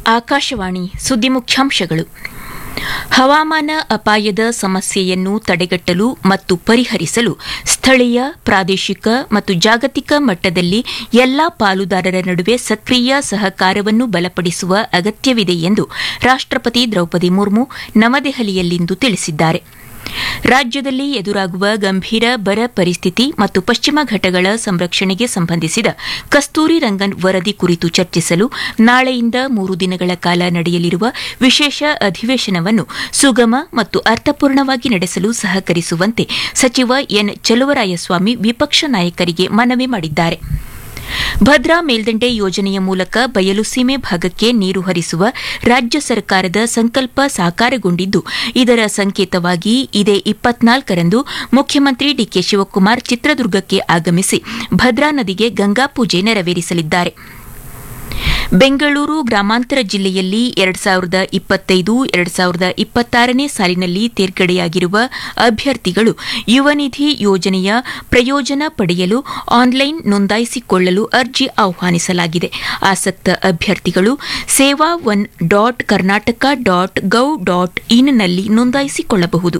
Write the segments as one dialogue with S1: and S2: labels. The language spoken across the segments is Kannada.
S1: ಆಕಾಶವಾಣಿ ಸುದ್ದಿ ಮುಖ್ಯಾಂಶಗಳು ಹವಾಮಾನ ಅಪಾಯದ ಸಮಸ್ಯೆಯನ್ನು ತಡೆಗಟ್ಟಲು ಮತ್ತು ಪರಿಹರಿಸಲು ಸ್ಥಳೀಯ ಪ್ರಾದೇಶಿಕ ಮತ್ತು ಜಾಗತಿಕ ಮಟ್ಟದಲ್ಲಿ ಎಲ್ಲಾ ಪಾಲುದಾರರ ನಡುವೆ ಸಕ್ರಿಯ ಸಹಕಾರವನ್ನು ಬಲಪಡಿಸುವ ಅಗತ್ಯವಿದೆ ಎಂದು ರಾಷ್ಟಪತಿ ದ್ರೌಪದಿ ಮುರ್ಮು ನವದೆಹಲಿಯಲ್ಲಿಂದು ತಿಳಿಸಿದ್ದಾರೆ ರಾಜ್ಯದಲ್ಲಿ ಎದುರಾಗುವ ಗಂಭೀರ ಬರ ಪರಿಸ್ಥಿತಿ ಮತ್ತು ಪಶ್ಚಿಮ ಘಟ್ಟಗಳ ಸಂರಕ್ಷಣೆಗೆ ಸಂಬಂಧಿಸಿದ ಕಸ್ತೂರಿ ರಂಗನ್ ವರದಿ ಕುರಿತು ಚರ್ಚಿಸಲು ನಾಳೆಯಿಂದ ಮೂರು ದಿನಗಳ ಕಾಲ ನಡೆಯಲಿರುವ ವಿಶೇಷ ಅಧಿವೇಶನವನ್ನು ಸುಗಮ ಮತ್ತು ಅರ್ಥಪೂರ್ಣವಾಗಿ ನಡೆಸಲು ಸಹಕರಿಸುವಂತೆ ಸಚಿವ ಎನ್ ಚಲುವರಾಯಸ್ವಾಮಿ ವಿಪಕ್ಷ ನಾಯಕರಿಗೆ ಮನವಿ ಮಾಡಿದ್ದಾರೆ ಭದ್ರಾ ಮೇಲ್ದಂಡೆ ಯೋಜನೆಯ ಮೂಲಕ ಬಯಲು ಸೀಮೆ ಭಾಗಕ್ಕೆ ನೀರು ಹರಿಸುವ ರಾಜ್ಯ ಸರ್ಕಾರದ ಸಂಕಲ್ಪ ಸಾಕಾರಗೊಂಡಿದ್ದು ಇದರ ಸಂಕೇತವಾಗಿ ಇದೇ ಇಪ್ಪತ್ನಾಲ್ಕರಂದು ಮುಖ್ಯಮಂತ್ರಿ ಡಿಕೆ ಶಿವಕುಮಾರ್ ಚಿತ್ರದುರ್ಗಕ್ಕೆ ಆಗಮಿಸಿ ಭದ್ರಾ ನದಿಗೆ ಗಂಗಾಪೂಜೆ ನೆರವೇರಿಸಲಿದ್ದಾರೆ ಬೆಂಗಳೂರು ಗ್ರಾಮಾಂತರ ಜಿಲ್ಲೆಯಲ್ಲಿ ಎರಡು ಸಾವಿರದ ಇಪ್ಪತ್ತೈದು ಎರಡು ಸಾವಿರದ ಇಪ್ಪತ್ತಾರನೇ ಸಾಲಿನಲ್ಲಿ ತೇರ್ಗಡೆಯಾಗಿರುವ ಅಭ್ಯರ್ಥಿಗಳು ಯುವನಿಧಿ ಯೋಜನೆಯ ಪ್ರಯೋಜನ ಪಡೆಯಲು ಆನ್ಲೈನ್ ನೋಂದಾಯಿಸಿಕೊಳ್ಳಲು ಅರ್ಜಿ ಆಹ್ವಾನಿಸಲಾಗಿದೆ ಆಸಕ್ತ ಅಭ್ಯರ್ಥಿಗಳು Seva one dot Karnataka dot gov dot ಇನ್ನಲ್ಲಿ ನೋಂದಾಯಿಸಿಕೊಳ್ಳಬಹುದು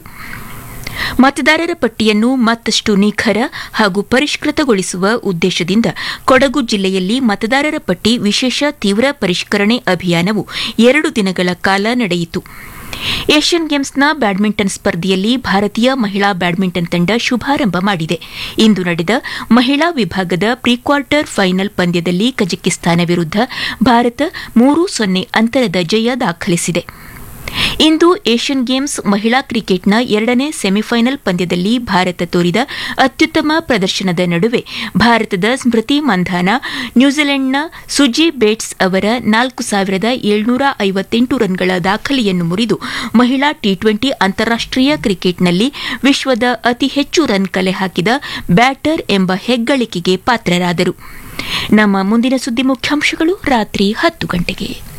S1: ಮತದಾರರ ಪಟ್ಟಿಯನ್ನು ಮತ್ತಷ್ಟು ನಿಖರ ಹಾಗೂ ಪರಿಷ್ಕೃತಗೊಳಿಸುವ ಉದ್ದೇಶದಿಂದ ಕೊಡಗು ಜಿಲ್ಲೆಯಲ್ಲಿ ಮತದಾರರ ಪಟ್ಟಿ ವಿಶೇಷ ತೀವ್ರ ಪರಿಷ್ಕರಣೆ ಅಭಿಯಾನವು ಎರಡು ದಿನಗಳ ಕಾಲ ನಡೆಯಿತು ಏಷ್ಯನ್ ಗೇಮ್ಸ್ನ ಬ್ಯಾಡ್ಮಿಂಟನ್ ಸ್ಪರ್ಧೆಯಲ್ಲಿ ಭಾರತೀಯ ಮಹಿಳಾ ಬ್ಯಾಡ್ಮಿಂಟನ್ ತಂಡ ಶುಭಾರಂಭ ಮಾಡಿದೆ ಇಂದು ನಡೆದ ಮಹಿಳಾ ವಿಭಾಗದ ಪ್ರೀ ಕ್ವಾರ್ಟರ್ ಫೈನಲ್ ಪಂದ್ಯದಲ್ಲಿ ಕಜಕಿಸ್ತಾನ ವಿರುದ್ಧ ಭಾರತ ಮೂರು ಸೊನ್ನೆ ಅಂತರದ ಜಯ ದಾಖಲಿಸಿದೆ ಇಂದು ಏಷ್ಯನ್ ಗೇಮ್ಸ್ ಮಹಿಳಾ ಕ್ರಿಕೆಟ್ನ ಎರಡನೇ ಸೆಮಿಫೈನಲ್ ಪಂದ್ಯದಲ್ಲಿ ಭಾರತ ತೋರಿದ ಅತ್ಯುತ್ತಮ ಪ್ರದರ್ಶನದ ನಡುವೆ ಭಾರತದ ಸ್ಮೃತಿ ಮಂಧಾನ ನ್ಯೂಜಿಲೆಂಡ್ನ ಸುಜಿ ಬೇಟ್ಸ್ ಅವರ ನಾಲ್ಕು ಸಾವಿರದ ಏಳ್ನೂರ ಐವತ್ತೆಂಟು ರನ್ಗಳ ದಾಖಲೆಯನ್ನು ಮುರಿದು ಮಹಿಳಾ ಟಿ ಟ್ವೆಂಟಿ ಅಂತಾರಾಷ್ಟೀಯ ಕ್ರಿಕೆಟ್ನಲ್ಲಿ ವಿಶ್ವದ ಅತಿ ಹೆಚ್ಚು ರನ್ ಕಲೆ ಹಾಕಿದ ಬ್ಯಾಟರ್ ಎಂಬ ಹೆಗ್ಗಳಿಕೆಗೆ ಪಾತ್ರರಾದರು ನಮ್ಮ ಮುಂದಿನ ಸುದ್ದಿ ಮುಖ್ಯಾಂಶಗಳು ರಾತ್ರಿ ಹತ್ತು ಗಂಟೆಗೆ